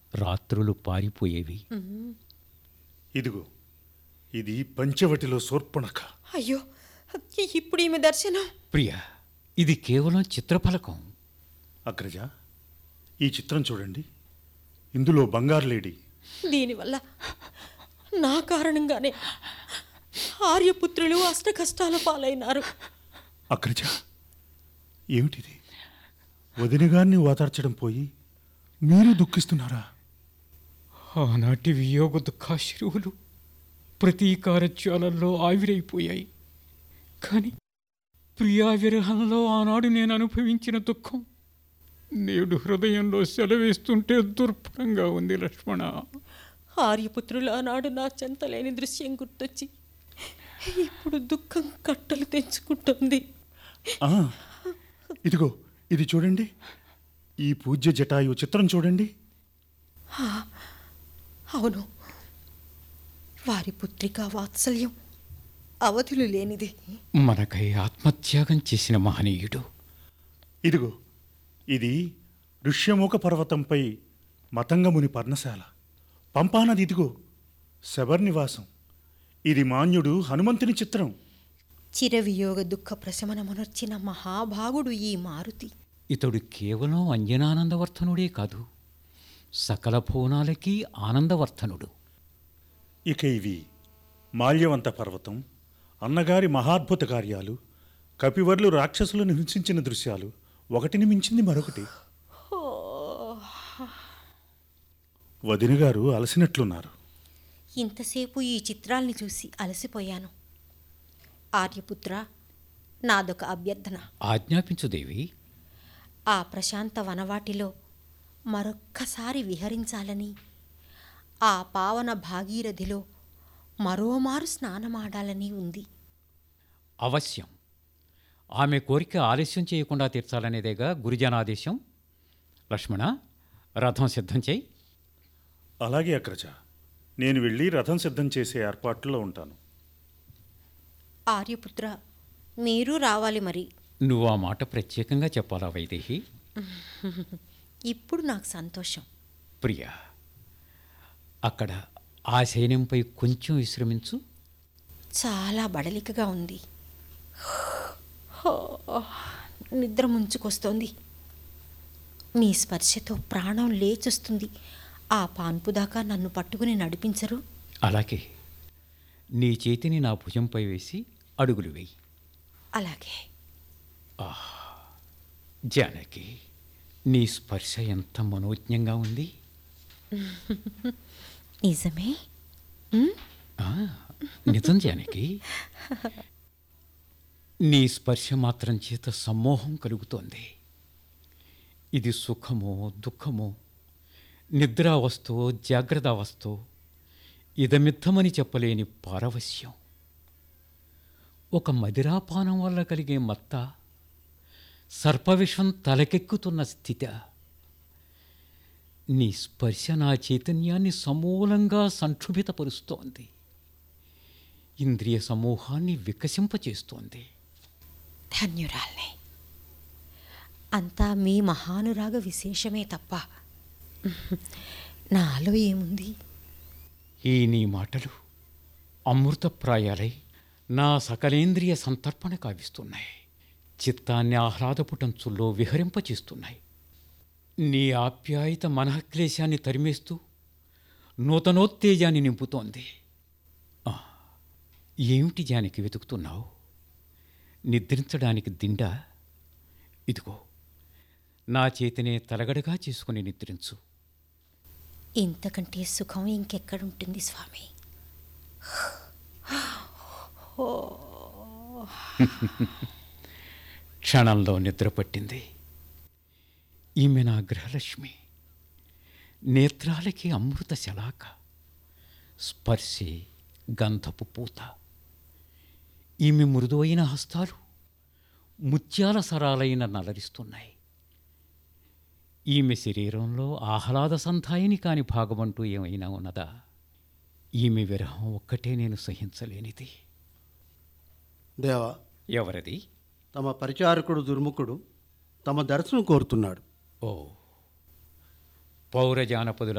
రాత్రులు పారిపోయేవి ఇదిగో ఇది పంచవటిలో శూర్పణఖ అయ్యో ఇప్పుడు ఈమె దర్శనం ప్రియ ఇది కేవలం చిత్రఫలకం అగ్రజ ఈ చిత్రం చూడండి ఇందులో బంగారు లేడీ దీనివల్ల నా కారణంగానే ఆర్యపుత్రులు అష్ట కష్టాల పాలైనారు అగ్రజ ఏమిటిది వదినగాన్ని ఓదార్చడం పోయి మీరు దుఃఖిస్తున్నారా ఆనాటి వియోగ దుఃఖాశ్రువులు ప్రతీకార జ్వాలల్లో ఆవిరైపోయాయి కానీ ప్రియా విరహంలో ఆనాడు నేను అనుభవించిన దుఃఖం నేడు హృదయంలో సెలవేస్తుంటే దుర్భరంగా ఉంది లక్ష్మణ ఆర్యపుత్రులు ఆనాడు నా చెంతలేని దృశ్యం గుర్తొచ్చి ఇప్పుడు దుఃఖం కట్టలు తెంచుకుంటుంది ఆ, ఇదిగో ఇది చూడండి ఈ పూజ్య జటాయు చిత్రం చూడండి అవును వారి పుత్రికా వాత్సల్యం అవధులు లేనిది మనకై ఆత్మత్యాగం చేసిన మహనీయుడు ఇదిగో ఇది ఋష్యముఖ పర్వతంపై మతంగముని పర్ణశాల పంపానది ఇదిగో శబర్నివాసం ఇది మాన్యుడు హనుమంతుని చిత్రం చిరవియోగ దుఃఖ ప్రశమనమునర్చిన మహాభాగుడు ఈ మారుతి ఇతడు కేవలం అంజనానందవర్ధనుడే కాదు సకల భువనాలకి ఆనందవర్ధనుడు ఇక ఇవి మాల్యవంత పర్వతం అన్నగారి మహాద్భుత కార్యాలు కపివర్లు రాక్షసులను హింసించిన దృశ్యాలు ఒకటిని మించింది మరొకటి వదినగారు అలసినట్లున్నారు ఇంతసేపు ఈ చిత్రాల్ని చూసి అలసిపోయాను ఆర్యపుత్ర నాదొక అభ్యర్థన ఆజ్ఞాపించు దేవి ఆ ప్రశాంత వనవాటిలో మరొక్కసారి విహరించాలని ఆ పావన భాగీరథిలో మరోమారు స్నానమాడాలని ఉంది అవశ్యం ఆమె కోరిక ఆలస్యం చేయకుండా తీర్చాలనేదేగా గురుజనాదేశం లక్ష్మణ రథం సిద్ధం చేయి అలాగే అగ్రజ నేను వెళ్ళి రథం సిద్ధం చేసే ఏర్పాట్లో ఉంటాను ఆర్యపుత్ర మీరు రావాలి మరి నువ్వు ఆ మాట ప్రత్యేకంగా చెప్పాలా వైదేహి ఇప్పుడు నాకు సంతోషం ప్రియా అక్కడ ఆ శయనంపై కొంచెం విశ్రమించు చాలా బడలికగా ఉంది హో, నిద్ర ముంచుకొస్తోంది మీ స్పర్శతో ప్రాణం లేచొస్తుంది ఆ పాన్పు దాకా నన్ను పట్టుకుని నడిపించరు అలాగే నీ చేతిని నా భుజంపై వేసి అడుగులు వేయి అలాగే జానకి నీ స్పర్శ ఎంత మనోజ్ఞంగా ఉంది నిజమే ఆ, నిజం జానకి నీ స్పర్శ మాత్రం చేత సమ్మోహం కలుగుతోంది ఇది సుఖమో దుఃఖమో నిద్రావస్థో జాగ్రత్తావస్థో ఇదమిత్తమని చెప్పలేని పారవశ్యం ఒక మదిరాపానం వల్ల కలిగే మత్త సర్పవిషం తలకెక్కుతున్న స్థిత నీ స్పర్శ నా చైతన్యాన్ని సమూలంగా సంక్షుభితపరుస్తోంది ఇంద్రియ సమూహాన్ని వికసింపచేస్తోంది ధన్యురాల్ని అంతా మీ మహానురాగ విశేషమే తప్ప నాలో ఏముంది ఈ నీ మాటలు అమృతప్రాయాలై నా సకలేంద్రియ సంతర్పణ కావిస్తున్నాయి చిత్తాన్ని ఆహ్లాదపుటంచుల్లో విహరింపచేస్తున్నాయి నీ ఆప్యాయత మనఃక్లేశాన్ని తరిమేస్తూ నూతనోత్తేజాన్ని నింపుతోంది ఆ, ఏమిటి జానికి వెతుకుతున్నావు నిద్రించడానికి దిండ ఇదిగో నా చేతినే తలగడగా చేసుకుని నిద్రించు ఇంతకంటే సుఖం ఇంకెక్కడుంటుంది స్వామి క్షణంలో నిద్రపట్టింది ఈమె నా గృహలక్ష్మి నేత్రాలకి అమృత శలాక స్పర్శే గంధపు పూత ఈమె మృదువైన హస్తాలు ముత్యాల సరాలైన నలరిస్తున్నాయి ఈమె శరీరంలో ఆహ్లాద సంధాయిని కాని భాగమంటూ ఏమైనా ఉన్నదా ఈమె విరహం ఒక్కటే నేను సహించలేనిది దేవా ఎవరది తమ పరిచారకుడు దుర్ముఖుడు తమ దర్శనం కోరుతున్నాడు ఓ పౌర జానపదుల